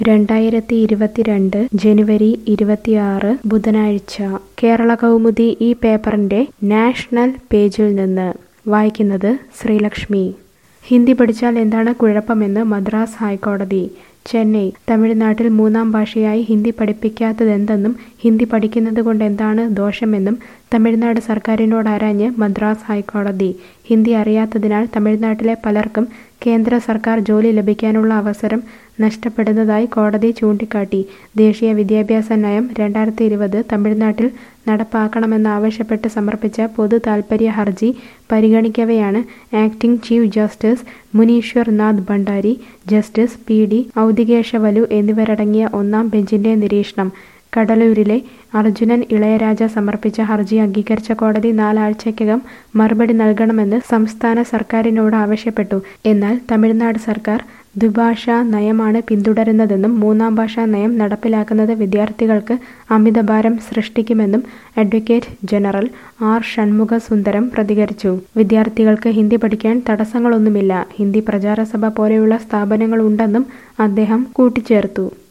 രണ്ടായിരത്തി ഇരുപത്തിരണ്ട് ജനുവരി ഇരുപത്തിയാറ് ബുധനാഴ്ച കേരള കൗമുദി ഈ പേപ്പറിന്റെ നാഷണൽ പേജിൽ നിന്ന് വായിക്കുന്നത് ശ്രീലക്ഷ്മി ഹിന്ദി പഠിച്ചാൽ എന്താണ് കുഴപ്പമെന്ന് മദ്രാസ് ഹൈക്കോടതി ചെന്നൈ തമിഴ്നാട്ടിൽ മൂന്നാം ഭാഷയായി ഹിന്ദി പഠിപ്പിക്കാത്തതെന്തെന്നും ഹിന്ദി പഠിക്കുന്നത് കൊണ്ട് എന്താണ് ദോഷമെന്നും തമിഴ്നാട് സർക്കാരിനോട് ആരാഞ്ഞ് മദ്രാസ് ഹൈക്കോടതി ഹിന്ദി അറിയാത്തതിനാൽ തമിഴ്നാട്ടിലെ പലർക്കും കേന്ദ്ര സർക്കാർ ജോലി ലഭിക്കാനുള്ള അവസരം നഷ്ടപ്പെടുന്നതായി കോടതി ചൂണ്ടിക്കാട്ടി ദേശീയ വിദ്യാഭ്യാസ നയം രണ്ടായിരത്തി ഇരുപത് തമിഴ്നാട്ടിൽ നടപ്പാക്കണമെന്നാവശ്യപ്പെട്ട് സമർപ്പിച്ച പൊതു താൽപ്പര്യ ഹർജി പരിഗണിക്കവെയാണ് acting chief justice Munishwar Nath Bhandari justice P D Audikesavulu എന്നിവരടങ്ങിയ ഒന്നാം ബെഞ്ചിന്റെ നിരീക്ഷണം കടലൂരിലെ അർജുനൻ ഇളയരാജ സമർപ്പിച്ച ഹർജി അംഗീകരിച്ച കോടതി നാലാഴ്ചയ്ക്കകം മറുപടി നൽകണമെന്ന് സംസ്ഥാന സർക്കാരിനോട് ആവശ്യപ്പെട്ടു എന്നാൽ തമിഴ്നാട് സർക്കാർ ദ്വിഭാഷാ നയമാണ് പിന്തുടരുന്നതെന്നും മൂന്നാം ഭാഷാ നയം നടപ്പിലാക്കുന്നത് വിദ്യാർത്ഥികൾക്ക് അമിതഭാരം സൃഷ്ടിക്കുമെന്നും advocate general R Shanmugasundaram പ്രതികരിച്ചു വിദ്യാർത്ഥികൾക്ക് ഹിന്ദി പഠിക്കാൻ തടസ്സങ്ങളൊന്നുമില്ല ഹിന്ദി പ്രചാരസഭ പോലെയുള്ള സ്ഥാപനങ്ങളുണ്ടെന്നും അദ്ദേഹം കൂട്ടിച്ചേർത്തു